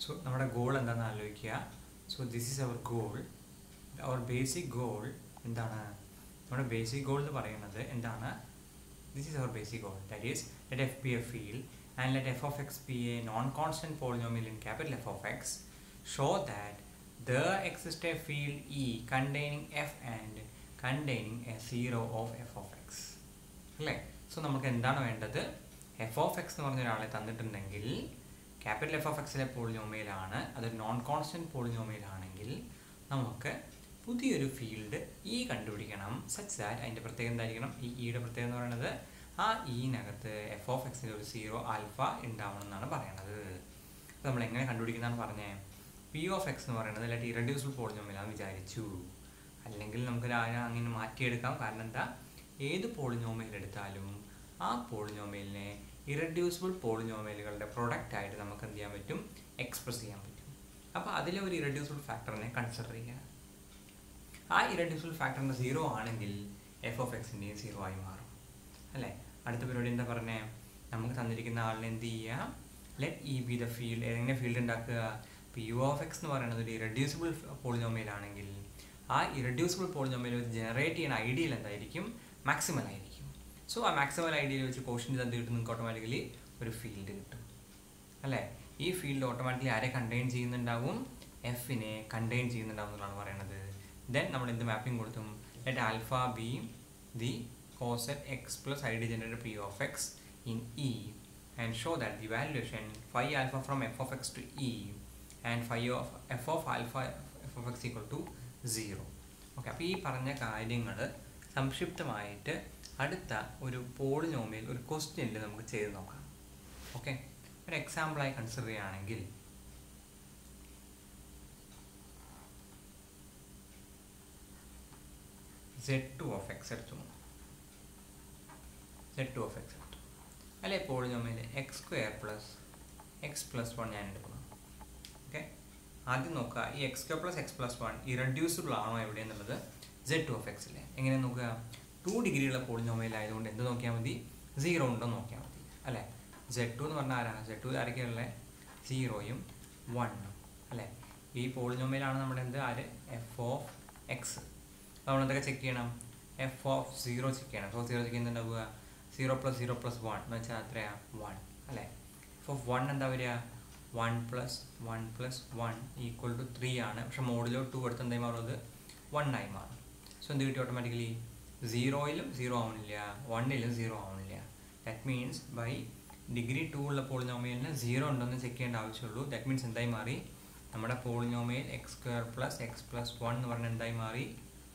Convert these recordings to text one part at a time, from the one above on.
so നമ്മുടെ goal എന്താണെന്ന് ആലോചിക്കുക so this is our goal our basic goal എന്താണ് നമ്മുടെ ബേസിക് ഗോൾ എന്ന് പറയുന്നത് എന്താണ് this is our basic goal that is let F be a field and let F of X be a non constant polynomial in capital F of X show that there exists a field E containing f and containing a zero of f of x അല്ലേ so നമുക്ക് എന്താണ് വേണ്ടത് F of X എന്ന് പറഞ്ഞ ഒരാളെ തന്നിട്ടുണ്ടെങ്കിൽ capital F of എക്സിലെ പോളിനോമിയലാണ് അത് നോൺ കോൺസ്റ്റൻറ്റ് പോളിനോമിയലാണെങ്കിൽ നമുക്ക് പുതിയൊരു ഫീൽഡ് ഇ കണ്ടുപിടിക്കണം സച്ച് ദാറ്റ് അതിൻ്റെ പ്രത്യേകത എന്തായിരിക്കണം ഈ ഇയുടെ പ്രത്യേകത എന്ന് പറയുന്നത് ആ ഇനകത്ത് എഫ് ഓഫ് എക്സിൻ്റെ ഒരു സീറോ ആൽഫ ഉണ്ടാവണം എന്നാണ് പറയണത് അപ്പോൾ നമ്മൾ എങ്ങനെ കണ്ടുപിടിക്കുന്നതാണ് പറഞ്ഞേ പി ഓഫ് എക്സ് എന്ന് പറയുന്നത് അല്ലാണ്ട് ഇറഡ്യൂസിബിൾ പോളിനോമിയലാണെന്ന് വിചാരിച്ചു അല്ലെങ്കിൽ നമുക്ക് രാവിലെ അങ്ങനെ മാറ്റിയെടുക്കാം കാരണം എന്താ ഏത് പോളിനോമിയൽ എടുത്താലും ആ പോളിനോമിയലിനെ ഇറഡ്യൂസിബിൾ പോളിനോമിയലുകളുടെ പ്രൊഡക്റ്റ് ആയിട്ട് നമുക്ക് എന്ത് ചെയ്യാൻ പറ്റും എക്സ്പ്രസ് ചെയ്യാൻ പറ്റും അപ്പോൾ അതിലെ ഒരു ഇറഡ്യൂസിബിൾ ഫാക്ടറിനെ കൺസിഡർ ചെയ്യുക ആ ഇറഡ്യൂസിബിൾ ഫാക്ടറിൻ്റെ സീറോ ആണെങ്കിൽ എഫ് ഓഫ് എക്സിൻ്റെയും സീറോ ആയി മാറും അല്ലേ അടുത്ത പരിപാടി എന്താ പറഞ്ഞേ നമുക്ക് തന്നിരിക്കുന്ന ആളിനെ എന്ത് ചെയ്യുക let E be the field എങ്ങനെ ഫീൽഡ് ഉണ്ടാക്കുക ഇപ്പോൾ യു ഓഫ് എക്സ് എന്ന് പറയുന്നത് ഒരു ഇറഡ്യൂസിബിൾ പോളിനോമിയൽ ആണെങ്കിൽ ആ ഇറഡ്യൂസിബിൾ പോളിനോമിയൽ ജനറേറ്റ് ചെയ്യുന്ന ഐഡിയൽ എന്തായിരിക്കും മാക്സിമൽ ആയിരിക്കും സോ ആ മാക്സിമൽ ഐഡിയൽ വെച്ച് കോഷ്യൻ എന്ത് കിട്ടും നിങ്ങൾക്ക് ഓട്ടോമാറ്റിക്കലി ഒരു ഫീൽഡ് കിട്ടും അല്ലേ ഈ ഫീൽഡ് ഓട്ടോമാറ്റിക്കലി ആരെ കണ്ടെയ്ൻ ചെയ്യുന്നുണ്ടാവും എഫിനെ കണ്ടെയ്ൻ ചെയ്യുന്നുണ്ടാവും എന്നാണ് പറയുന്നത് ദെൻ നമ്മൾ എന്ത് മാപ്പിംഗ് കൊടുത്തും let alpha be the coset X plus I D generated P of X in E and show that the valuation five alpha from F of X to E and five of F of alpha F of X equal to zero okay അപ്പോൾ ഈ പറഞ്ഞ കാര്യങ്ങൾ സംക്ഷിപ്തമായിട്ട് അടുത്ത ഒരു polynomial ഒരു ക്വസ്റ്റ്യനിൽ നമുക്ക് ചെയ്ത് നോക്കാം ഓക്കെ ഒരു എക്സാമ്പിളായി കൺസിഡർ ചെയ്യുകയാണെങ്കിൽ സെഡ് ടു ഓഫ് എക്സ് എടുത്തു സെഡ് ടു ഓഫ് എക്സ് എടുത്തു അല്ലെ polynomial X square plus X plus one ഞാൻ എടുക്കുന്നു ഓക്കെ ആദ്യം നോക്കുക ഈ X square plus X plus one irreducible ആണോ എവിടെ എന്നുള്ളത് സെഡ് ടു ഓഫ് എക്സിലെ എങ്ങനെ നോക്കുക ടു ഡിഗ്രിയുള്ള പോളിനോമിയൽ ആയതുകൊണ്ട് എന്ത് നോക്കിയാൽ മതി സീറോ ഉണ്ടോ നോക്കിയാൽ മതി അല്ലേ സെഡ് ടു എന്ന് പറഞ്ഞാൽ ആരാണ് സെഡ് ടു ആരൊക്കെയുള്ള സീറോയും വണ്ണും അല്ലേ ഈ പോളിനോമിയലാണ് നമ്മുടെ എന്ത് ആര് എഫ് ഓഫ് എക്സ് നമ്മൾ എന്തൊക്കെ ചെക്ക് ചെയ്യണം എഫ് ഓഫ് സീറോ ചെക്ക് ചെയ്യണം സോ സീറോ ചെക്ക് ചെയ്യുന്നുണ്ടാവുക zero plus zero plus one എന്ന് വെച്ചാൽ എത്രയാണ് വൺ അല്ലേ എഫ് ഓഫ് വൺ എന്താ വരിക one plus one plus one equal to three ആണ് പക്ഷെ മോഡിലോ ടു എടുത്ത് എന്തായി മാറും അത് വൺ ആയി മാറും സോ എന്ത് കിട്ടി ഓട്ടോമാറ്റിക്കലി സീറോയിലും സീറോ ആവണില്ല വണ്ണിലും സീറോ ആവണില്ല that means by degree two ഉള്ള പോളിനോമിയലിന് സീറോ ഉണ്ടെന്ന് ചെക്ക് ചെയ്യേണ്ട ആവശ്യമുള്ളൂ ദാറ്റ് മീൻസ് എന്തായി മാറി നമ്മുടെ polynomial X square plus X plus one എന്ന് പറഞ്ഞാൽ എന്തായി മാറി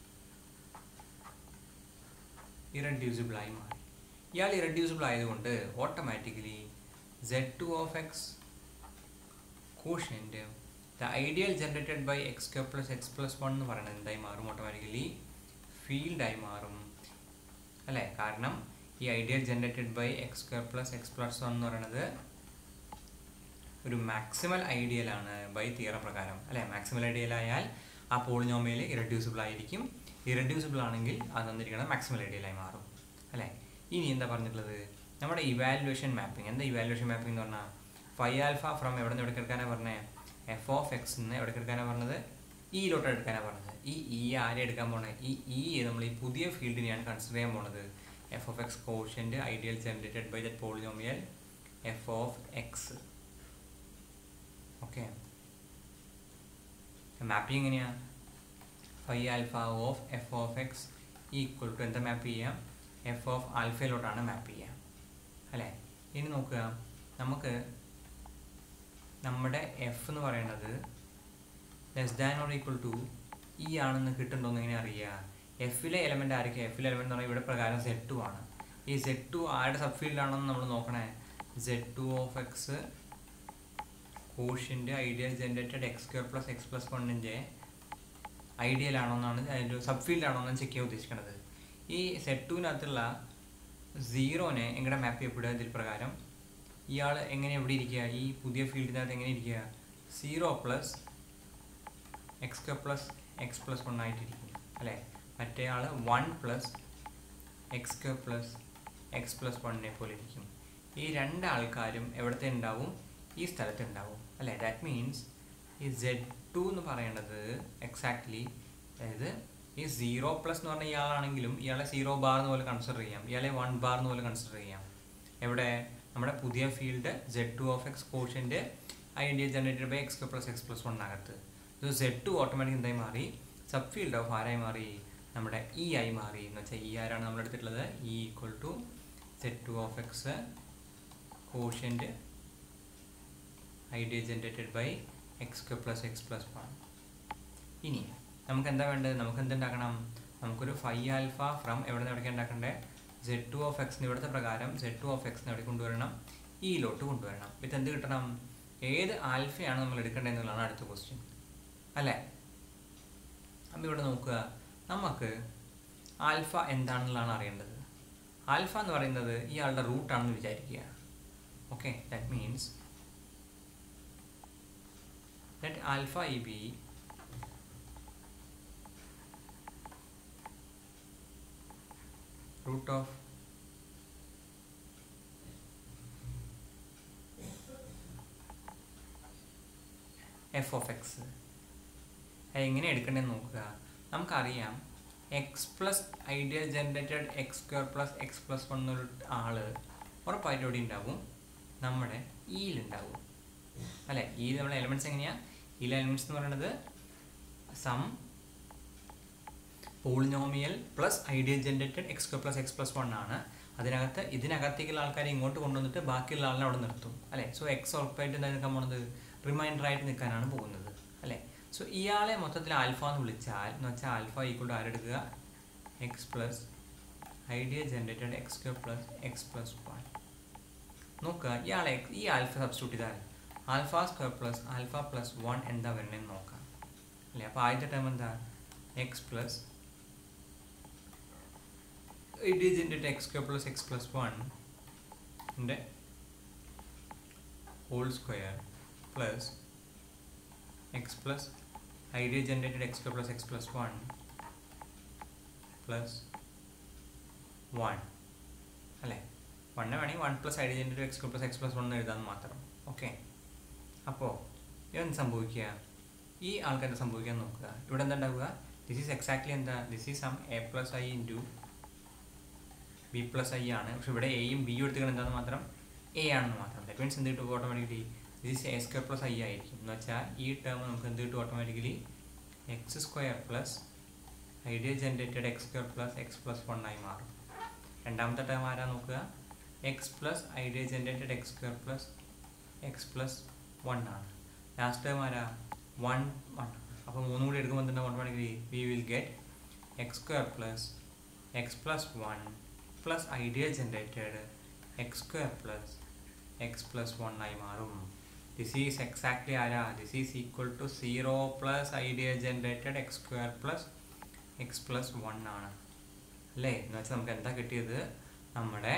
ഇറഡ്യൂസിബിൾ ആയി മാറി ഇയാൾ ഇറഡ്യൂസിബിൾ ആയതുകൊണ്ട് automatically Z two of X quotient the ideal generated by x square plus X plus one എന്ന് പറയുന്നത് എന്തായി മാറും ഓട്ടോമാറ്റിക്കലി ഫീൽഡായി മാറും അല്ലേ കാരണം ഈ ideal generated by x square plus X plus one എന്ന് പറയുന്നത് ഒരു മാക്സിമൽ ഐഡിയൽ ആണ് ബൈ തിയറം പ്രകാരം അല്ലേ മാക്സിമൽ ഐഡിയൽ ആയാൽ ആ പോളിനോമിയൽ ഇറഡ്യൂസിബിൾ ആയിരിക്കും ഇറഡ്യൂസിബിൾ ആണെങ്കിൽ അത് തന്നിരിക്കുന്നത് മാക്സിമൽ ഐഡിയലായി മാറും അല്ലേ ഇനി എന്താ പറഞ്ഞിട്ടുള്ളത് നമ്മുടെ ഇവാലുവേഷൻ മാപ്പിംഗ് എന്താ ഇവാലുവേഷൻ മാപ്പിംഗ് എന്ന് പറഞ്ഞാൽ ഫൈവ് ആൽഫ ഫ്രം എവിടെ നിന്ന് എവിടെ എടുക്കാനാണ് പറഞ്ഞത് എഫ് ഓഫ് എക്സ് നിന്ന് എവിടെ എടുക്കാനാണ് പറഞ്ഞത് ഇയിലോട്ട് എടുക്കാനാണ് പറഞ്ഞത് ഈ ഇ ആരെ എടുക്കാൻ പോണത് ഈ ഇ നമ്മൾ ഈ പുതിയ ഫീൽഡിനെയാണ് കൺസിഡർ ചെയ്യാൻ പോണത് f of X quotient ideal generated by that polynomial f of x okay mapping എങ്ങനെയാണ് five alpha of F of X equal to എന്താ മാപ്പ് ചെയ്യാം എഫ് ഓഫ് ആൽഫയിലോട്ടാണ് മാപ്പ് ചെയ്യുക അല്ലേ ഇനി നോക്കുക നമുക്ക് നമ്മുടെ എഫ് എന്ന് പറയുന്നത് less than or equal to e ആണെന്ന് കിട്ടുന്നുണ്ടോന്ന് എങ്ങനെ അറിയുക എഫിലെ എലമെൻ്റ് ആയിരിക്കും എഫിലെ എലമെൻ്റ് എന്ന് പറഞ്ഞാൽ ഇവിടെ പ്രകാരം സെഡ് ടു ആണ് ഈ സെഡ് ടു ആരുടെ സബ് ഫീൽഡാണെന്ന് നമ്മൾ നോക്കണേ Z two of X quotient ideal generated X square plus X plus വണ്ണിൻ്റെ ഐഡിയൽ ആണോ എന്നാണ് അതിൻ്റെ സബ് ഫീൽഡ് ആണോ എന്നാണ് ചെക്ക് ചെയ്യാൻ ഉദ്ദേശിക്കുന്നത് ഈ സെറ്റ് ടുവിനകത്തുള്ള സീറോനെ എങ്ങനെ മാപ്പ് ചെയ്യപ്പെടുക ഇതിൽ പ്രകാരം ഇയാൾ എങ്ങനെ എവിടെ ഇരിക്കുക ഈ പുതിയ ഫീൽഡിനകത്ത് എങ്ങനെ ഇരിക്കുക zero plus x square plus X plus one ആയിട്ടിരിക്കും അല്ലേ മറ്റേ ആൾ one plus x square plus X plus വണ്ണിനെ പോലെ ഇരിക്കും ഈ രണ്ട് ആൾക്കാരും എവിടത്തെ ഉണ്ടാവും ഈ സ്ഥലത്ത് ഉണ്ടാവും അല്ലേ ദാറ്റ് മീൻസ് ഈ സെഡ് ടു എന്ന് പറയുന്നത് എക്സാക്ട്ലി അതായത് ഈ സീറോ പ്ലസ് എന്ന് പറഞ്ഞ ഇയാളാണെങ്കിലും ഇയാളെ സീറോ ബാർ എന്ന് പോലെ കൺസിഡർ ചെയ്യാം ഇയാളെ വൺ ബാർ എന്ന് പോലെ കൺസിഡർ ചെയ്യാം എവിടെ നമ്മുടെ പുതിയ field Z two of x കോഷ്യൻ്റെ ideal generated by x plus X plus വണ്ണകത്ത് ഇത് സെഡ് ടു ഓട്ടോമാറ്റിക് എന്തായി മാറി സബ് ഫീൽഡ് ഓഫ് ആരായി മാറി നമ്മുടെ ഇ ആയി മാറി എന്ന് വെച്ചാൽ ഇ ആരാണ് നമ്മൾ എടുത്തിട്ടുള്ളത് e equal to Z two of X quotient ideal generated by x Q plus X plus one ഇനി നമുക്ക് എന്താ വേണ്ടത് നമുക്ക് എന്തുണ്ടാക്കണം നമുക്കൊരു ഫൈ ആൽഫ ഫ്രം എവിടെ നിന്ന് എവിടേക്ക് ഉണ്ടാക്കണ്ടേ സെഡ് ടു ഓഫ് എക്സിന് ഇവിടുത്തെ പ്രകാരം സെഡ് ടു ഓഫ് എക്സിന് എവിടെ കൊണ്ടുവരണം ഇയിലോട്ട് കൊണ്ടുവരണം ഇത് എന്ത് കിട്ടണം ഏത് ആൽഫയാണ് നമ്മൾ എടുക്കേണ്ടത് എന്നുള്ളതാണ് അടുത്ത ക്വസ്റ്റ്യൻ അല്ലേ അപ്പം ഇവിടെ നോക്കുക നമുക്ക് ആൽഫ എന്താണെന്നുള്ളതാണ് അറിയേണ്ടത് ആൽഫ എന്ന് പറയുന്നത് ഇയാളുടെ റൂട്ടാണെന്ന് വിചാരിക്കുക okay that means let alpha e be root of f of x എങ്ങനെ എടുക്കണമെന്ന് നോക്കുക നമുക്കറിയാം x plus ideal generated X square plus X plus one എന്നൊരു ആള് ഉറപ്പായിട്ടും ഇവിടെ ഉണ്ടാവും നമ്മുടെ ഇയിലുണ്ടാവും അല്ലെ ഈ നമ്മുടെ എലിമെന്റ്സ് എങ്ങനെയാ ഈ എലിമെന്റ്സ് എന്ന് പറയുന്നത് some polynomial plus ideal generated x plus X plus one ആണ് അതിനകത്ത് ഇതിനകത്തേക്കുള്ള ആൾക്കാരെ ഇങ്ങോട്ട് കൊണ്ടുവന്നിട്ട് ബാക്കിയുള്ള ആളിനെ അവിടെ നിർത്തും അല്ലെ സോ എക്സ് ഉറപ്പായിട്ട് എന്താ നിൽക്കാൻ പോകുന്നത് റിമൈൻഡർ ആയിട്ട് നിൽക്കാനാണ് പോകുന്നത് അല്ലെ സോ ഇയാളെ മൊത്തത്തിൽ ആൽഫ എന്ന് വിളിച്ചാൽ എന്ന് വെച്ചാൽ ആൽഫ ഈക്വൾ ടു ആരെടുക്കുക x plus ideal generated x Q plus X plus one നോക്കുക ഇയാളെ ഈ ആൽഫ സബ്സ്റ്റിറ്റ്യൂട്ട് ചെയ്താൽ alpha square plus alpha plus one എന്താ വരുന്നതെന്ന് നോക്കാം അല്ലേ അപ്പോൾ ആദ്യത്തെ ടൈം എന്താ x plus it is into x square plus X plus one ൻ്റെ whole square plus X plus ideal generated X square plus X plus one plus one അല്ലേ one വേണമെങ്കിൽ one plus ideal generated X square plus X plus one എഴുതാമെന്ന് മാത്രം okay അപ്പോൾ ഇതെന്ത് സംഭവിക്കുക ഈ ആൾക്കാർ സംഭവിക്കാൻ നോക്കുക ഇവിടെ എന്താ ഉണ്ടാവുക ദിസ് ഈസ് എക്സാക്ട്ലി എന്താ this is some a plus i into b plus i ആണ് പക്ഷെ ഇവിടെ എയും ബിയും എടുത്തുകൊണ്ട് എന്താണെന്ന് മാത്രം എ ആണെന്ന് മാത്രം ദാറ്റ് മീൻസ് എന്ത് കിട്ടും automatically this a square plus i ആയിരിക്കും എന്ന് വെച്ചാൽ ഈ ടേം നമുക്ക് എന്ത് കിട്ടും automatically X square plus ideal generated X square plus X plus one ആയി മാറും രണ്ടാമത്തെ ടേം ആരാ നോക്കുക x plus ideal generated X square plus X plus one ആണ് ലാസ്റ്റ് ടേം ആരാ വൺ വൺ അപ്പോൾ മൂന്നും കൂടി എടുക്കുമ്പോൾ തന്നെ automatically we will get x square plus X plus one plus ideal generated X square plus X plus one ആയി മാറും this is exactly ആരാ this is equal to zero plus ideal generated X square plus X plus one ആണ് അല്ലേ എന്ന് വെച്ചാൽ നമുക്ക് എന്താ കിട്ടിയത് നമ്മുടെ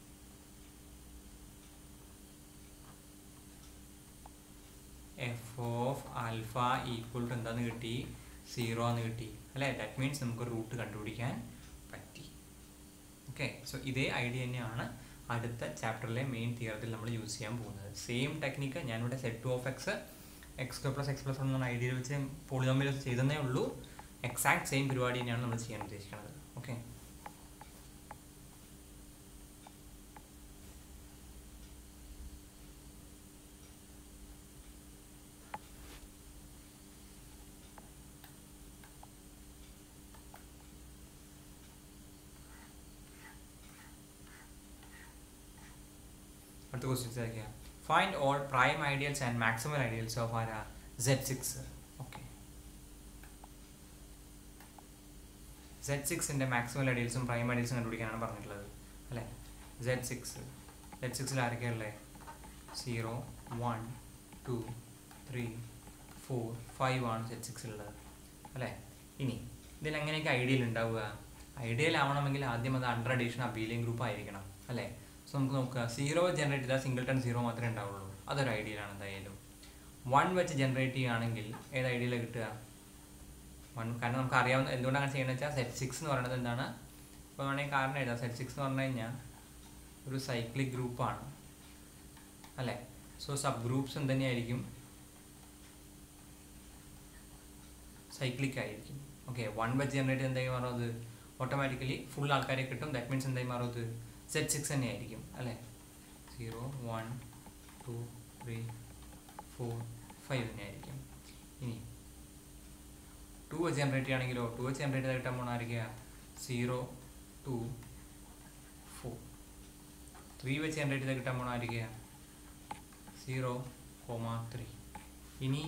f of alpha equal to എന്താന്ന് കിട്ടി സീറോ എന്ന് കിട്ടി അല്ലേ ദാറ്റ് മീൻസ് നമുക്ക് റൂട്ട് കണ്ടുപിടിക്കാൻ പറ്റി ഓക്കെ സോ ഇതേ ഐഡിയ തന്നെയാണ് അടുത്ത ചാപ്റ്ററിലെ മെയിൻ തിയറത്തിൽ നമ്മൾ യൂസ് ചെയ്യാൻ പോകുന്നത് സെയിം ടെക്നിക്ക് ഞാനിവിടെ Z two of x x plus X plus എന്ന ഐഡിയയിൽ വെച്ച് പോളിനോമിയൽ ചെയ്തതേ ഉള്ളൂ എക്സാക്ട് സെയിം പരിപാടി തന്നെയാണ് നമ്മൾ ചെയ്യാൻ ഉദ്ദേശിക്കുന്നത് ഓക്കെ അടുത്ത ക്വസ്റ്റ്യൻസ് ആയിരിക്കാം find all prime ideals and maximal ideals of ആരാ സെഡ് സിക്സ് ഓക്കെ സെഡ് സിക്സിൻ്റെ മാക്സിമൽ ഐഡിയൽസും പ്രൈം ഐഡിയൽസും കണ്ടുപിടിക്കാനാണ് പറഞ്ഞിട്ടുള്ളത് അല്ലേ സെഡ് സിക്സ് സെഡ് സിക്സിൽ ആരൊക്കെയുള്ളത് zero one two three four five ആണ് സെഡ് സിക്സിലുള്ളത് അല്ലേ ഇനി ഇതിൽ എങ്ങനെയൊക്കെ ഐഡിയൽ ഉണ്ടാവുക ഐഡിയൽ ആവണമെങ്കിൽ ആദ്യം അത് അണ്ടർ അഡീഷൻ അബീലിയൻ ഗ്രൂപ്പ് ആയിരിക്കണം അല്ലേ സോ നമുക്ക് നോക്കുക സീറോ ജനറേറ്റ് ചെയ്താൽ സിംഗിൾ ടൺ സീറോ മാത്രമേ ഉണ്ടാവുള്ളൂ അതൊരു ഐഡിയലാണ് എന്തായാലും വൺ വെച്ച് ജനറേറ്റ് ചെയ്യുകയാണെങ്കിൽ ഏത് ഐഡിയയിലാണ് കിട്ടുക വൺ കാരണം നമുക്ക് അറിയാവുന്ന എന്തുകൊണ്ടാണ് ചെയ്യണമെന്ന് വെച്ചാൽ സെറ്റ് സിക്സ് എന്ന് പറയുന്നത് എന്താണ് ഇപ്പോൾ വേണമെങ്കിൽ കാരണം എഴുതാം സെറ്റ് സിക്സ് എന്ന് പറഞ്ഞു കഴിഞ്ഞാൽ ഒരു സൈക്ലിക് ഗ്രൂപ്പാണ് അല്ലേ സോ സബ് ഗ്രൂപ്പ്സ് എന്ത് തന്നെയായിരിക്കും സൈക്ലിക് ആയിരിക്കും ഓക്കെ വൺ വെച്ച് ജനറേറ്റ് എന്തായി മാറും അത് ഓട്ടോമാറ്റിക്കലി ഫുൾ ആൾക്കാരെ കിട്ടും ദാറ്റ് മീൻസ് എന്തായി മാറും അത് സെറ്റ് സിക്സ് തന്നെ ആയിരിക്കും അല്ലേ zero one two three four five തന്നെ ആയിരിക്കും ഇനി ടു വെച്ച് ജനറേറ്റ് ചെയ്യുകയാണെങ്കിലോ ടു വെച്ച് ജനറേറ്റ് ചെയ്ത് കിട്ടാൻ പോണായിരിക്കുക സീറോ ടു ഫോർ ത്രീ വെച്ച് ജനറേറ്റ് ചെയ്ത് കിട്ടാൻ പോണായിരിക്കുക സീറോ കോമ ത്രീ ഇനി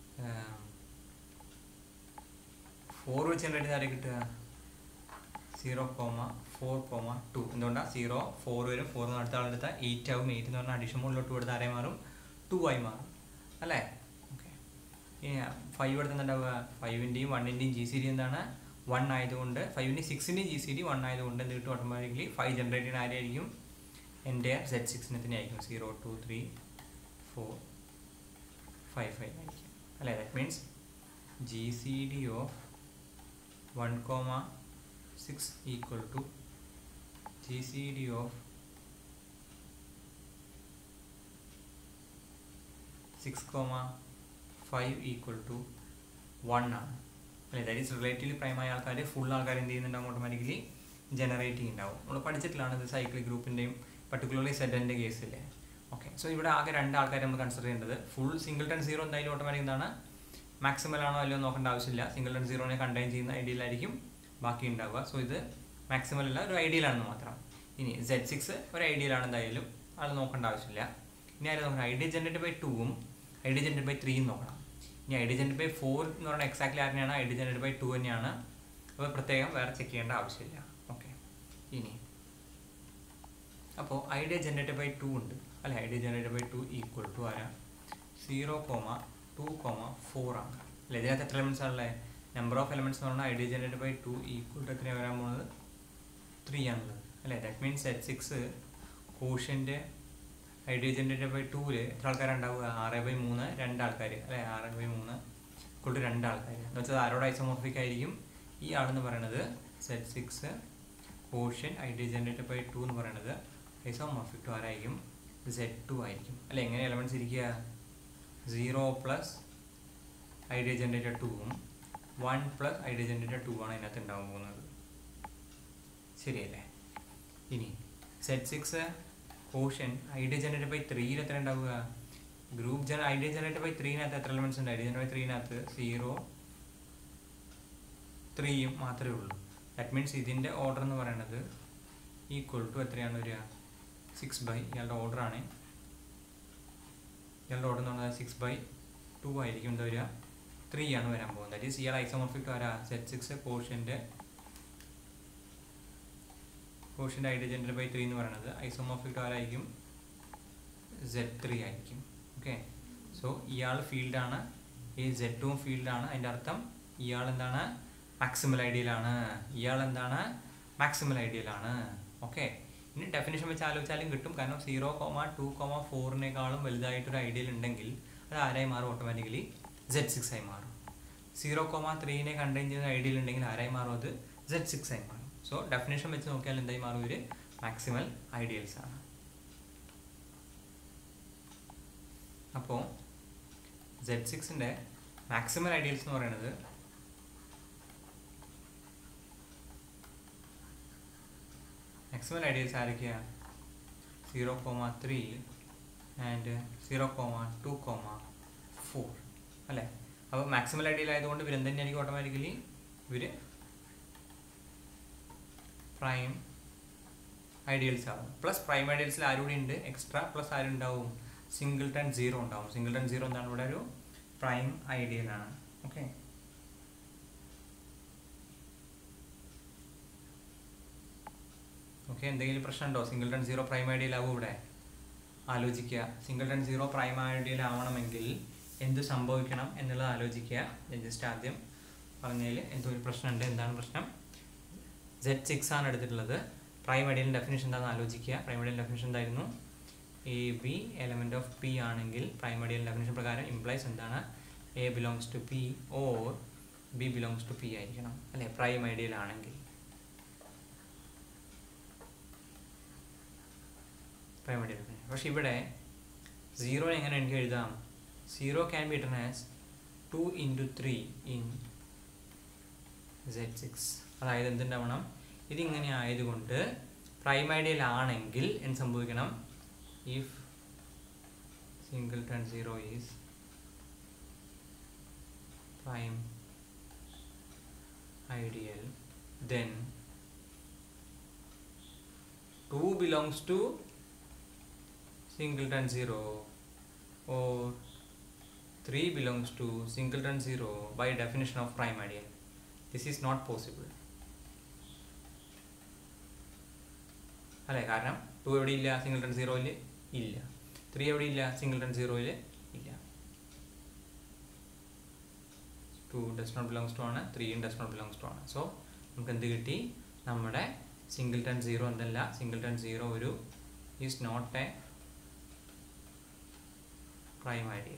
ഫോർ വെച്ച് ജനറേറ്റ് ചെയ്താൽ കിട്ടുക zero comma four comma two എന്തുകൊണ്ടാണ് സീറോ ഫോർ വരും ഫോർ എന്ന് അടുത്ത ആളെടുത്താൽ എയ്റ്റ് ആവും എയ്റ്റ് എന്ന് പറഞ്ഞാൽ അഡീഷൻ മുകളിലോട്ട് കൊടുത്ത് ആരെ മാറും ടു ആയി മാറും അല്ലേ ഓക്കെ ഇനി ഫൈവ് എടുത്ത് എന്തുണ്ടാവുക ഫൈവിൻ്റെയും വണ്ണിൻ്റെയും ജി സി ഡി എന്താണ് വൺ ആയതുകൊണ്ട് ഫൈവിൻ്റെയും സിക്സിൻ്റെയും ജി സി ഡി വൺ ആയതുകൊണ്ട് എന്ത് കിട്ടും ഓട്ടോമാറ്റിക്കലി ഫൈവ് ജനറേറ്റ് ചെയ്യുന്ന ആരായിരിക്കും എൻ്റെ സെറ്റ് സിക്സിന് തന്നെ ആയിരിക്കും zero two three four five five ആയിരിക്കും അല്ലേ that means G C D of one comma six equal to G C D of six comma five equal to one ആണ് അല്ലേ ദാറ്റ് ഈസ് റിലേറ്റീവ്ലി പ്രൈമായ ആൾക്കാർ full ആൾക്കാർ എന്ത് ചെയ്യുന്നുണ്ടാവും automatically generate ചെയ്യുന്നുണ്ടാവും നമ്മൾ പഠിച്ചിട്ടുള്ളതാണ് ഇത് സൈക്ലിക് ഗ്രൂപ്പിൻ്റെയും പർട്ടിക്കുലർലി സെഡൻ്റെ കേസിലെ ഓക്കെ സോ ഇവിടെ ആകെ രണ്ട് ആൾക്കാരെ നമ്മൾ കൺസിഡർ ചെയ്യേണ്ടത് ഫുൾ സിംഗിൾ ടൺ സീറോ എന്തായാലും ഓട്ടോമാറ്റിക് എന്താണ് മാക്സിമൽ ആണോ അല്ലയോ നോക്കേണ്ട ആവശ്യമില്ല സിംഗിൾ ടൺ സീറോനെ കണ്ടെയ്ൻ ചെയ്യുന്ന ഐഡിയയിലായിരിക്കും ബാക്കി ഉണ്ടാവുക സോ ഇത് മാക്സിമൽ അല്ല ഒരു ഐഡിയലാണെന്ന് മാത്രം ഇനി സെഡ് സിക്സ് ഒരു ഐഡിയലാണ് എന്തായാലും അത് നോക്കേണ്ട ആവശ്യമില്ല ഇനി ആരും നോക്കണം ഐഡിയ ജനറേറ്റ് ബൈ ടൂവും ഐഡിയ ജനറേറ്റ് ബൈ ത്രീയും നോക്കണം ഇനി ഐഡിയ ജനറേറ്റ് ബൈ ഫോർ എന്ന് പറഞ്ഞാൽ എക്സാക്ട്ലി ആരെയാണ് ഐഡിയ ജനറേറ്റ് ബൈ ടു തന്നെയാണ് അപ്പോൾ പ്രത്യേകം വേറെ ചെക്ക് ചെയ്യേണ്ട ആവശ്യമില്ല ഓക്കെ ഇനി അപ്പോൾ ഐഡിയ ജനറേറ്റ് ബൈ ടു ഉണ്ട് അല്ലെ ideal generate by two equal to ആരാ zero comma two comma four ആണ് അല്ലെ ഇതിനകത്ത് എത്ര എലമെൻറ്റ്സ് ആണല്ലേ നമ്പർ ഓഫ് എലമെൻറ്റ്സ് എന്ന് പറഞ്ഞാൽ ideal generate by two equal to എത്രയാണ് വരാൻ പോകുന്നത് ത്രീ ആണുള്ളത് അല്ലേ ദാറ്റ് മീൻസ് എറ്റ് സിക്സ് കോഷ്യൻ്റെ ഐഡിയ ജനറേറ്റ് ബൈ ടൂല് എത്ര ആൾക്കാരുണ്ടാവുക ആറ് ബൈ മൂന്ന് രണ്ട് ആൾക്കാർ അല്ലേ ആറ് ബൈ മൂന്ന് ഇക്വൾ ടു രണ്ട് ആൾക്കാർ എന്ന് വെച്ചാൽ ആരോട് ഐസോമോർഫിക് ആയിരിക്കും ഈ ആളെന്ന് പറയുന്നത് Z six quotient ideal generate by two എന്ന് പറയുന്നത് ഐസോമോർഫിക് ടു ആരായിരിക്കും സെഡ് ടു ആയിരിക്കും അല്ല എങ്ങനെ എലമെൻറ്റ്സ് ഇരിക്കുക സീറോ പ്ലസ് ഐഡിയ ജനറേറ്റർ ടൂവും one plus ideal generator two ആണ് അതിനകത്ത് ഉണ്ടാകാൻ പോകുന്നത് ശരിയല്ലേ ഇനി Z six quotient ideal generate by ത്രീയിൽ എത്ര ഉണ്ടാവുക ഗ്രൂപ്പ് ജന ഐഡിയ ജനറേറ്റ് ബൈ ത്രീനകത്ത് എത്ര എലമെൻറ്റ്സ് ഉണ്ട് ഐഡിയ ജനറേറ്റ് ബൈ ത്രീനകത്ത് സീറോ ത്രീയും മാത്രമേ ഉള്ളൂ ദാറ്റ് മീൻസ് ഇതിൻ്റെ ഓർഡർ എന്ന് പറയുന്നത് ഈക്വൽ ടു എത്രയാണ് വരിക സിക്സ് ബൈ ഇയാളുടെ ഓർഡറാണ് ഇയാളുടെ ഓർഡർ എന്ന് പറഞ്ഞാൽ സിക്സ് ബൈ ടു ആയിരിക്കും എന്താ വരിക ത്രീ ആണ് വരാൻ പോകുന്നത് ദാറ്റ് ഈസ് ഇയാൾ ഐസോമോർഫിക് ആരാ സെറ്റ് സിക്സ് കോഷ്യൻ്റെ കോഷ്യൻ്റെ ഐഡിയ ജനറേറ്റ് ബൈ ത്രീ എന്ന് പറയുന്നത് ഐസോമോർഫിക് ആരായിരിക്കും സെഡ് ത്രീ ആയിരിക്കും ഓക്കെ സോ ഇയാൾ ഫീൽഡാണ് ഈ സെഡ് ടുവും ഫീൽഡാണ് അതിൻ്റെ അർത്ഥം ഇയാൾ എന്താണ് മാക്സിമൽ ഐഡിയലാണ് ഇയാൾ എന്താണ് മാക്സിമൽ ഐഡിയലാണ് ഓക്കെ ഇനി ഡെഫിനേഷൻ വെച്ച് ആലോചിച്ചാലും കിട്ടും കാരണം സീറോ കോമ ടു കോമ ഫോറിനേക്കാളും വലുതായിട്ടൊരു ഐഡിയൽ ഉണ്ടെങ്കിൽ അത് ആരായി മാറും ഓട്ടോമാറ്റിക്കലി സെഡ് സിക്സ് ആയി മാറും സീറോ കോമ ത്രീനെ കണ്ടെയ്ൻ ചെയ്യുന്ന ഐഡിയൽ ഉണ്ടെങ്കിൽ ആരായി മാറും അത് സെഡ് സിക്സ് ആയി മാറും സോ ഡെഫിനേഷൻ വെച്ച് നോക്കിയാൽ എന്തായി മാറും ഇവർ മാക്സിമൽ ഐഡിയൽസ് ആണ് അപ്പോൾ സെഡ് സിക്സിൻ്റെ മാക്സിമൽ ഐഡിയൽസ് എന്ന് പറയുന്നത് മാക്സിമൽ ഐഡിയൽസ് ആരൊക്കെയാണ് zero comma three and zero comma two comma four അല്ലേ അപ്പോൾ മാക്സിമൽ ഐഡിയൽ ആയതുകൊണ്ട് ഇവർ എന്തുതന്നെയായിരിക്കും ഓട്ടോമാറ്റിക്കലി ഇവർ പ്രൈം ഐഡിയൽസ് ആവും പ്ലസ് പ്രൈം ഐഡിയൽസിൽ ആരുകൂടി ഉണ്ട് എക്സ്ട്രാ പ്ലസ് ആരുണ്ടാവും സിംഗിൾ ടൺ സീറോ ഉണ്ടാവും സിംഗിൾ ടൺ സീറോ എന്താണ് ഇവിടെ ഒരു പ്രൈം ഐഡിയലാണ് ഓക്കെ ഓക്കെ എന്തെങ്കിലും പ്രശ്നമുണ്ടോ singleton zero prime ideal ആവും ഇവിടെ ആലോചിക്കുക singleton zero prime ideal ആവണമെങ്കിൽ എന്ത് സംഭവിക്കണം എന്നുള്ളത് ആലോചിക്കുക ജസ്റ്റ് ആദ്യം പറഞ്ഞതിൽ എന്തോ ഒരു പ്രശ്നമുണ്ട് എന്താണ് പ്രശ്നം സെഡ് സിക്സ് ആണ് എടുത്തിട്ടുള്ളത് പ്രൈം ഐഡിയൽ ഡെഫിനേഷൻ എന്താണെന്ന് ആലോചിക്കുക പ്രൈം ഐഡിയൽ ഡെഫിനേഷൻ എന്തായിരുന്നു a b element of p ആണെങ്കിൽ പ്രൈം ഐഡിയൽ ഡെഫിനേഷൻ പ്രകാരം ഇംപ്ലൈസ് എന്താണ് a belongs to p or b belongs to p ആയിരിക്കണം അല്ലേ പ്രൈം ഐഡിയൽ ആണെങ്കിൽ പ്രൈം ഐഡിയൽ പക്ഷെ ഇവിടെ സീറോ എങ്ങനെ എനിക്ക് എഴുതാം zero can be written as two into three in Z six അതായത് എന്തുണ്ടാവണം ഇതിങ്ങനെ ആയതുകൊണ്ട് പ്രൈം ഐഡിയൽ ആണെങ്കിൽ എന്ത് സംഭവിക്കണം if singleton 0 is prime ideal then 2 belongs to singleton 0 or 3 belongs to singleton 0 by definition of prime ideal this is not possible അല്ലേ കാരണം to എവിടെ ഇല്ല സിംഗിൾട്ടൺ സീറോയിൽ ഇല്ല ത്രീ എവിടെ ഇല്ല സിംഗിൾട്ടൺ സീറോയിൽ ഇല്ല two does not belongs to ആണ് ത്രീയും ഡസ് നോട്ട് ബിലോങ്സ് ടു ആണ് സോ നമുക്ക് എന്ത് കിട്ടി നമ്മുടെ സിംഗിൾട്ടൺ സീറോ എന്തല്ല സിംഗിൾട്ടൺ സീറോ ഒരു is not a prime ideal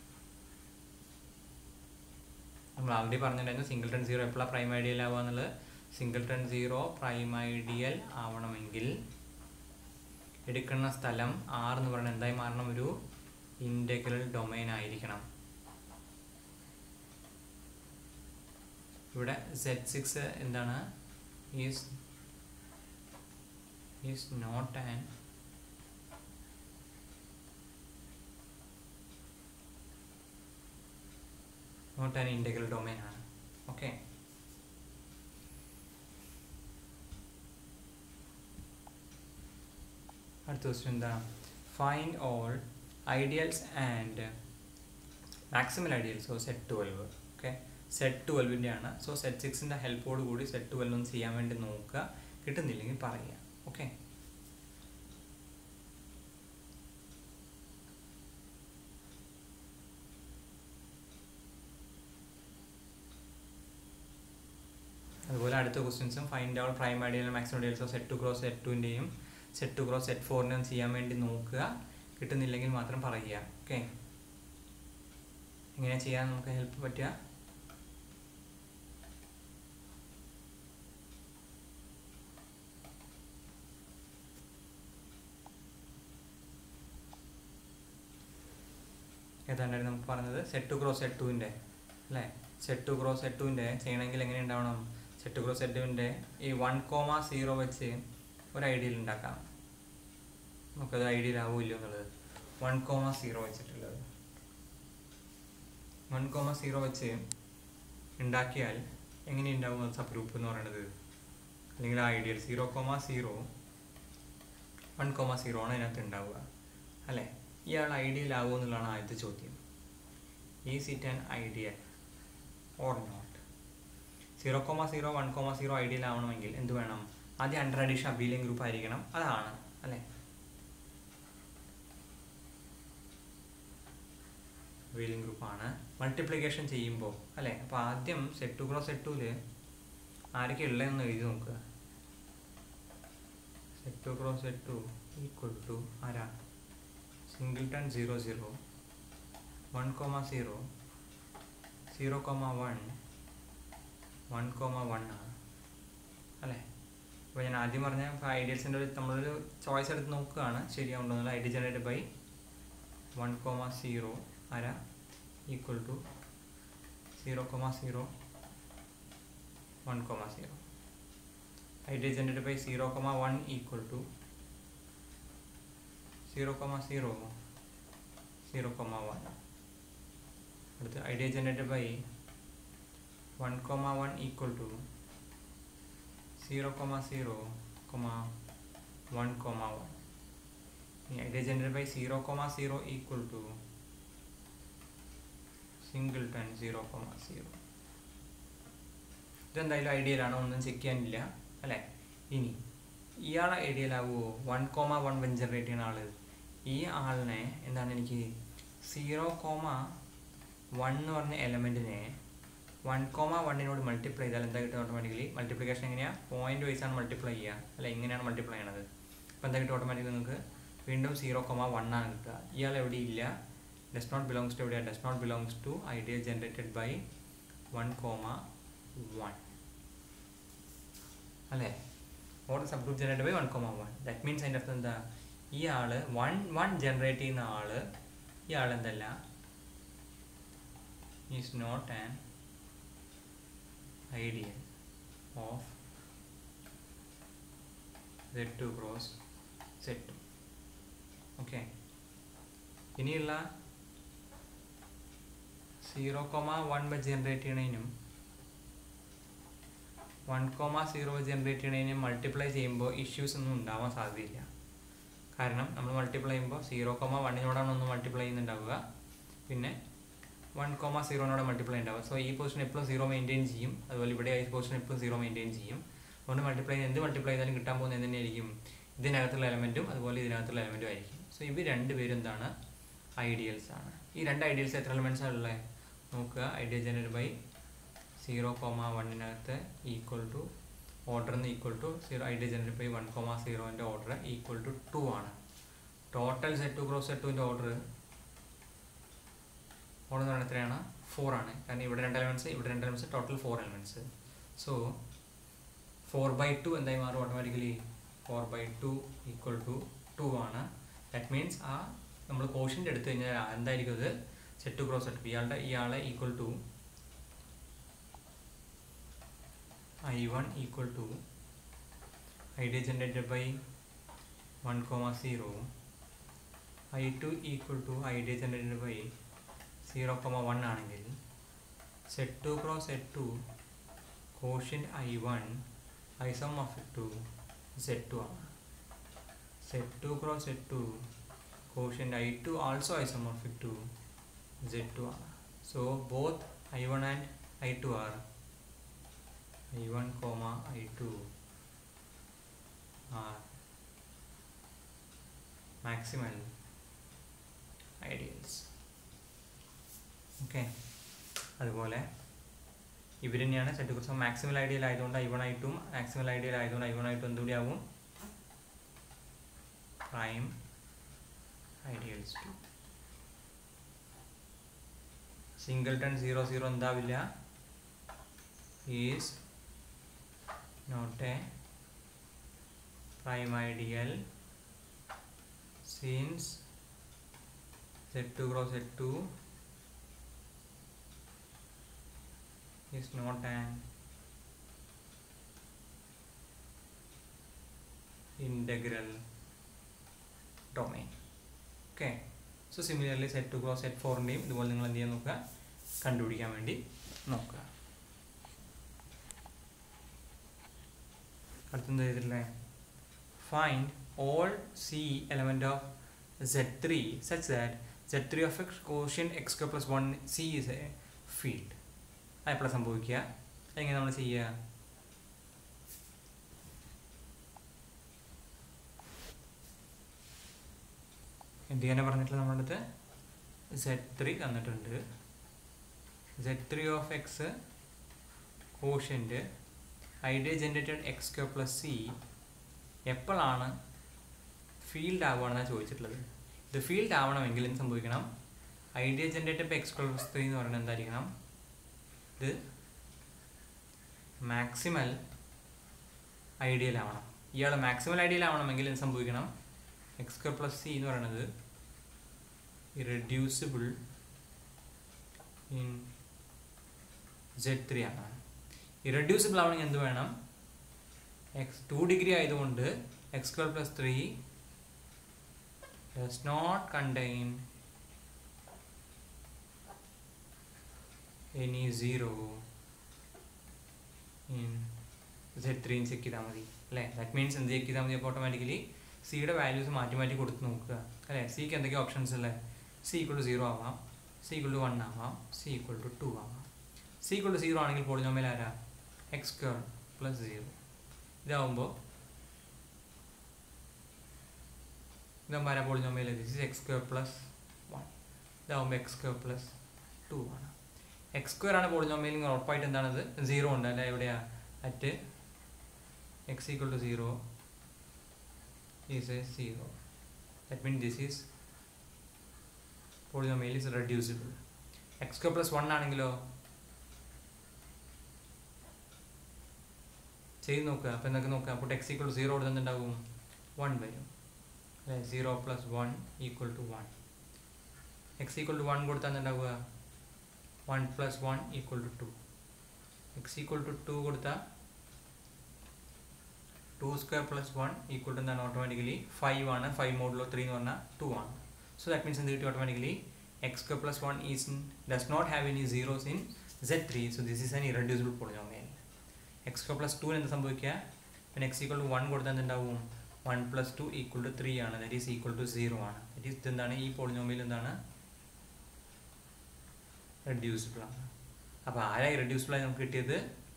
നമ്മൾ ആൾറെഡി പറഞ്ഞിട്ടുണ്ടായിരുന്നു സിംഗിൾട്ടൺ സീറോ എപ്പോഴാണ് പ്രൈം ഐഡിയൽ ആവുക എന്നുള്ളത് സിംഗിൾട്ടൺ സീറോ പ്രൈം ഐഡിയൽ ആവണമെങ്കിൽ എടുക്കുന്ന സ്ഥലം ആർ എന്ന് പറയുന്നത് എന്തായി മാറണം ഒരു ഇൻറ്റഗ്രൽ ഡൊമൈൻ ആയിരിക്കണം ഇവിടെ സെറ്റ് സിക്സ് എന്താണ് is is not an not an integral domain ആണ് ഓക്കെ അടുത്ത ക്വസ്റ്റ്യൻ എന്താ find all ideals and maximal ideals so Z twelve okay Z ട്വൽവിൻ്റെ ആണ് സോ സെറ്റ് സിക്സിൻ്റെ ഹെൽപ്പോട് കൂടി സെറ്റ് ട്വൽവ് ഒന്ന് ചെയ്യാൻ വേണ്ടി നോക്കുക കിട്ടുന്നില്ലെങ്കിൽ പറയുക ഓക്കെ അതുപോലെ അടുത്ത ക്വസ്റ്റ്യൻസും find out prime ideal maximum ഐഡിയൽസോ സെറ്റ് ടു ക്രോസ് സെറ്റ് ടുവിൻ്റെയും സെറ്റ് ടു ക്രോസ് സെറ്റ് ഫോറിൻ്റെയും ചെയ്യാൻ വേണ്ടി നോക്കുക കിട്ടുന്നില്ലെങ്കിൽ മാത്രം പറയുക ഓക്കെ എങ്ങനെ ചെയ്യാൻ നമുക്ക് ഹെൽപ്പ് പറ്റുക ഏതാണ്ടായിരുന്നു നമുക്ക് പറഞ്ഞത് സെറ്റ് ടു ക്രോസ് സെറ്റ് ടുവിൻ്റെ അല്ലേ സെറ്റ് ടു ക്രോസ് സെറ്റ് ടുവിൻ്റെ ചെയ്യണമെങ്കിൽ എങ്ങനെ ഉണ്ടാവണം സെറ്റ് ടു ക്രോസ് സെറ്റ് ടുവിൻ്റെ ഈ വൺ കോമ സീറോ വെച്ച് ഒരു ഐഡിയൽ ഉണ്ടാക്കാം നമുക്കത് ഐഡിയൽ ആവില്ലോ എന്നുള്ളത് വൺ കോമ സീറോ വെച്ചിട്ടുള്ളത് വൺ കോമ സീറോ വെച്ച് ഉണ്ടാക്കിയാൽ എങ്ങനെ ഉണ്ടാവും സബ് ഗ്രൂപ്പ് എന്ന് പറയുന്നത് അല്ലെങ്കിൽ ആ ideal zero comma zero one comma zero ആണ് അതിനകത്ത് ഉണ്ടാവുക അല്ലേ ഇയാൾ ഐഡിയൽ ആവുമോ എന്നുള്ളതാണ് ആദ്യത്തെ ചോദ്യം is it an ideal or not zero comma zero one comma zero ideal ആവണമെങ്കിൽ എന്ത് വേണം ആദ്യം അണ്ടർ അഡീഷൻ അബീലിയൻ ഗ്രൂപ്പ് ആയിരിക്കണം അതാണ് അല്ലേ വീലിംഗ് ഗ്രൂപ്പാണ് മൾട്ടിപ്ലിക്കേഷൻ ചെയ്യുമ്പോൾ അല്ലേ അപ്പോൾ ആദ്യം സെറ്റ് ടു ക്രോസ് സെറ്റ് ടുവിൽ ആരൊക്കെ ഉള്ളതെന്ന് എഴുതി നോക്കുക Z two cross set two equal to ആരാ singleton zero zero one comma zero zero comma one one comma one ആണ് അല്ലേ അപ്പോൾ ഞാൻ ആദ്യം പറഞ്ഞ ഐഡിയൽസിൻ്റെ ഒരു നമ്മളൊരു ചോയ്സ് എടുത്ത് നോക്കുകയാണ് ശരിയാവുണ്ടോ എന്നുള്ള ideal generate by one comma zero ആരാ equal to zero comma zero one comma zero ideal generate by zero comma one equal to zero comma zero zero comma one അടുത്ത് ideal generate by one comma one equal to zero comma zero comma one comma one ideal generate by zero comma zero equal to singleton zero comma zero ഇതെന്തായാലും ഐഡിയലാണ് ഒന്നും check ചെയ്യാനില്ല അല്ലേ ഇനി ഇയാളെ ഐഡിയലാവുമോ one comma one one generate ചെയ്യുന്ന ആള് ഈ ആളിനെ എന്താണ് എനിക്ക് സീറോ കോമ വൺ എന്ന് പറഞ്ഞ എലമെൻറ്റിനെ വൺ കോമ വണ്ണിനോട് മൾട്ടിപ്ലൈ ചെയ്താൽ എന്താ കിട്ടുക ഓട്ടോമാറ്റിക്കലി മൾട്ടിപ്ലിക്കേഷൻ എങ്ങനെയാണ് പോയിന്റ് വൈസ് ആണ് മൾട്ടിപ്ലൈ ചെയ്യുക അല്ല ഇങ്ങനെയാണ് മൾട്ടിപ്ലൈ ചെയ്യണത് അപ്പോൾ എന്താ കിട്ടുക ഓട്ടോമാറ്റിക്കലി നിങ്ങൾക്ക് വീണ്ടും സീറോ കോമ വൺ ആണ് കിട്ടുക ഇയാൾ എവിടെ ഇല്ല ഡസ് നോട്ട് ബിലോങ്സ് ടു എവിടെയാണ് does not belongs to ideal generated by one comma one അല്ലേ or subgroup generate by one comma one that means അതിൻ്റെ അർത്ഥം എന്താ ഈ ആള് വൺ വൺ ജനറേറ്റ് ചെയ്യുന്ന ആള് ഈ ആൾ എന്തല്ല is not an ideal of Z two cross Z two okay ഇനിയുള്ള സീറോ കോമ വൺ വെച്ച് ജനറേറ്റ് ചെയ്യണതിനും വൺ കോമ സീറോ വെച്ച് ജനറേറ്റ് ചെയ്യണതിനും മൾട്ടിപ്ലൈ ചെയ്യുമ്പോൾ ഇഷ്യൂസ് ഒന്നും ഉണ്ടാവാൻ സാധ്യതയില്ല കാരണം നമ്മൾ മൾട്ടിപ്ലൈ ചെയ്യുമ്പോൾ സീറോ കോമ വണ്ണിനോടാണ് ഒന്ന് മൾട്ടിപ്ലൈ ചെയ്യുന്നുണ്ടാവുക പിന്നെ വൺ കോമ സീറോനോട് മൾട്ടിപ്ലൈ ഉണ്ടാവുക സോ ഈ പൊസിഷൻ എപ്പോഴും സീറോ മെയിൻറ്റെയിൻ ചെയ്യും അതുപോലെ ഇവിടെ ഈ പൊസിഷൻ എപ്പോഴും സീറോ മെയിൻറ്റെയിൻ ചെയ്യും അതുകൊണ്ട് മൾട്ടിപ്ലൈ എന്ത് മൾട്ടിപ്ലൈ ചെയ്താലും കിട്ടാൻ പോകുന്നത് എന്ത് തന്നെയായിരിക്കും ഇതിനകത്തുള്ള എലമെൻറ്റും അതുപോലെ ഇതിനകത്തുള്ള എലമെൻറ്റും ആയിരിക്കും സോ ഇവർ രണ്ടുപേരും എന്താണ് ഐഡിയൽസ് ആണ് ഈ രണ്ട് ഐഡിയൽസ് എത്ര എലമെൻറ്റ്സ് ആണ് ഉള്ളത് നോക്കുക ideal generate by zero comma വണ്ണിനകത്ത് ഈക്വൽ ടു ഓർഡറിന് equal to zero ideal generate by one comma സീറോൻ്റെ ഓർഡർ ഈക്വൽ ടു ടു ആണ് total set two cross set ടുവിൻ്റെ ഓർഡർ ഓർഡർ എന്ന് പറയുന്നത് എത്രയാണ് ഫോർ ആണ് കാരണം ഇവിടെ രണ്ട് എലമെൻറ്റ്സ് ഇവിടെ രണ്ട് elements total four elements so four by two എന്തായി മാറും automatically four by two equal to two ആണ് ദാറ്റ് മീൻസ് ആ നമ്മൾ കോഷ്യൻ്റ് എടുത്തു കഴിഞ്ഞാൽ എന്തായിരിക്കും അത് സെറ്റ് ടു ക്രോസ് സെറ്റ് ഇയാളുടെ ഇയാളെ equal to I one equal to ideal generated by one comma zero I two equal to ideal generated by zero comma one ആണെങ്കിൽ set two cross set two quotient I one ഐസം of two set two ആണ് set two cross set two quotient i2 also isomorphic to z2 ആണ് so both i1 and i2 are i1 comma i2 are maximal ideals okay അതുപോലെ ഇവർ തന്നെയാണ് set കുറിച്ച് maximal ideal ആയതുകൊണ്ട് I one I two maximal ideal ആയതുകൊണ്ട് I one I two എന്തുകൂടി ആവും prime ideals two singleton zero zero എന്താവില്ല is not a prime ideal since set two cross set two is not an integral domain okay so similarly set 2 cross set 4 ൻ്റെയും ഇതുപോലെ നിങ്ങൾ എന്ത് ചെയ്യാൻ നോക്കുക കണ്ടുപിടിക്കാൻ വേണ്ടി നോക്കുക അടുത്തെന്ത് ചെയ്തിട്ടില്ലേ find all C element of set three such that set three of X quotient X square plus one C is a field അതെപ്പോഴാണ് സംഭവിക്കുക എങ്ങനെ നമ്മൾ ചെയ്യുക എന്ത് ചെയ്യാനാണ് പറഞ്ഞിട്ടുള്ള നമ്മുടെ അടുത്ത് സെറ്റ് ത്രീ തന്നിട്ടുണ്ട് set three of X quotient ideal generated X square plus C എപ്പോഴാണ് ഫീൽഡ് ആവുകയാണെന്നാണ് ചോദിച്ചിട്ടുള്ളത് ഇത് ഫീൽഡ് ആവണമെങ്കിൽ എന്ത് സംഭവിക്കണം ideal generated X square plus three എന്ന് പറയുന്നത് എന്തായിരിക്കണം ഇത് മാക്സിമൽ ഐഡിയൽ ആവണം ഇയാൾ മാക്സിമൽ ഐഡിയൽ ആവണമെങ്കിൽ എന്ത് സംഭവിക്കണം എക്സ് സ്ക്വയർ പ്ലസ് സി എന്ന് പറയുന്നത് ഇറഡ്യൂസിബിൾ ഇൻ സെഡ് ത്രീ ആണ് ഇറഡ്യൂസിബിൾ ആവണമെങ്കിൽ എന്ത് വേണം എക്സ് ടു ഡിഗ്രി ആയതുകൊണ്ട് X square plus three does not contain any zero in Z three check ചെയ്താൽ മതി അല്ലേ ദാറ്റ് മീൻസ് എന്ത് ചെക്ക് ചെയ്താൽ മതി അപ്പോൾ ഓട്ടോമാറ്റിക്കലി സിയുടെ വാല്യൂസ് മാറ്റി മാറ്റി കൊടുത്ത് നോക്കുക അല്ലേ സിക്ക് എന്തൊക്കെ ഓപ്ഷൻസ് ഉള്ളത് സി ഈക്വൾ ടു സീറോ ആവാം സി ഈക്വൾ ടു വൺ ആവാം സി ഈക്വൾ ടു ടു ആവാം സി ഈക്വൾ ടു സീറോ ആണെങ്കിൽ പോളിനോമിയൽ ആരാ എക്സ് സ്ക്വയർ പ്ലസ് സീറോ ഇതാവുമ്പോൾ ഇതാകുമ്പോൾ ആരാ polynomial this is X square plus one ഇതാവുമ്പോൾ എക്സ് സ്ക്വയർ പ്ലസ് ടു ആണ് എക്സ് സ്ക്വയർ ആണ് പോളിനോമിയൽ ഉറപ്പായിട്ട് എന്താണത് സീറോ ഉണ്ട് അല്ല എവിടെയാ at X equal to zero is a zero that mean this is polynomial is reducible X square plus one ആണെങ്കിലോ ചെയ്ത് നോക്കുക അപ്പോൾ എന്തൊക്കെ നോക്കുക അപ്പോൾ എക്സ് ഈക്വൽ ടു സീറോ കൊടുത്തുണ്ടാവും വൺ വരും അല്ലെ zero plus one equal to one X equal to one കൊടുത്താൽ എന്താവുക one plus one equal to two X equal to two കൊടുത്താൽ two square plus one equal to എന്താണ് automatically five ആണ് five മോഡിലോ three എന്ന് പറഞ്ഞാൽ ടു ആണ് so that means എന്ത് കിട്ടി automatically X square plus one is in does not have any zeros in set three so this is an irreducible polynomial X square plus ടുവിന് എന്ത് സംഭവിക്കുക പിന്നെ എക്സ് ഈക്വൽ ടു വൺ കൊടുത്താൽ എന്തുണ്ടാവും one plus two equal to three ആണ് that is equal to zero ആണ് that is എന്താണ് ഈ പോളിനോമിയൽ എന്താണ് റെഡ്യൂസിബിൾ ആണ് അപ്പോൾ ആരായി റെഡ്യൂസിബിൾ ആയി നമുക്ക് കിട്ടിയത്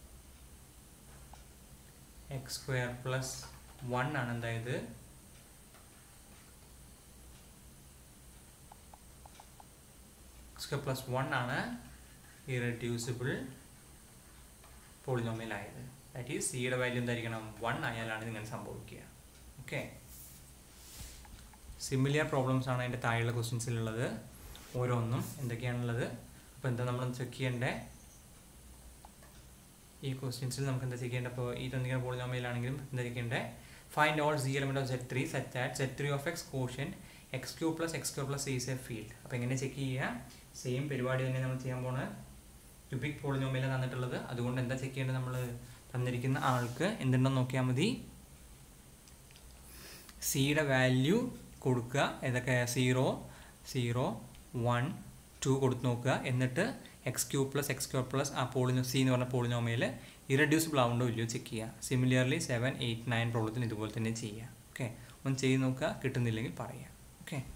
എക്സ് സ്ക്വയർ പ്ലസ് വൺ ആണ് എന്തായത് സ്ക്വയർ പ്ലസ് വൺ ആണ് ഇറഡ്യൂസിബിൾ പോളിനോമിയൽ ആയത് ദാറ്റ് ഈസ് സിയുടെ വാല്യൂ എന്തായിരിക്കണം വൺ ആയാലാണ് ഇതിങ്ങനെ സംഭവിക്കുക ഓക്കെ സിമിലിയർ പ്രോബ്ലംസ് ആണ് അതിൻ്റെ താഴെയുള്ള ക്വസ്റ്റ്യൻസിലുള്ളത് ഓരോന്നും എന്തൊക്കെയാണുള്ളത് അപ്പോൾ എന്താ നമ്മൾ ചെക്ക് ചെയ്യേണ്ടത് ഈ ക്വസ്റ്റ്യൻസിൽ നമുക്ക് എന്താ ചെയ്യേണ്ടത് അപ്പോൾ ഈ തന്നിരിക്കുന്ന പോളിനോമിയലാണെങ്കിലും എന്താ ചെയ്യേണ്ടത് find all C element of set three set that set three of X quotient X Q plus X Q plus is a field അപ്പോൾ എങ്ങനെ ചെക്ക് ചെയ്യുക സെയിം പരിപാടി തന്നെ നമ്മൾ ചെയ്യാൻ പോകുന്നത് ക്യൂബിക് പോളിനോമിയലാണ് തന്നിട്ടുള്ളത് അതുകൊണ്ട് എന്താ ചെക്ക് ചെയ്യേണ്ടത് നമ്മൾ തന്നിരിക്കുന്ന ആൾക്ക് എന്തുണ്ടെന്ന് നോക്കിയാൽ മതി സിയുടെ വാല്യൂ കൊടുക്കുക ഏതൊക്കെ സീറോ സീറോ വൺ ടു കൊടുത്ത് നോക്കുക എന്നിട്ട് X Q plus X Q plus ആ പോളിനോ സി എന്ന് പറഞ്ഞ പോളിനോമയിൽ ഇറഡ്യൂസിബിൾ ആവുണ്ടോ ഇല്ലയോ ചെക്ക് ചെയ്യുക സിമിലർലി സെവൻ എയ്റ്റ് നയൻ പ്രോബ്ലത്തിന് ഇതുപോലെ തന്നെ ചെയ്യുക ഓക്കെ ഒന്ന് ചെയ്ത് നോക്കുക കിട്ടുന്നില്ലെങ്കിൽ പറയാം ഓക്കെ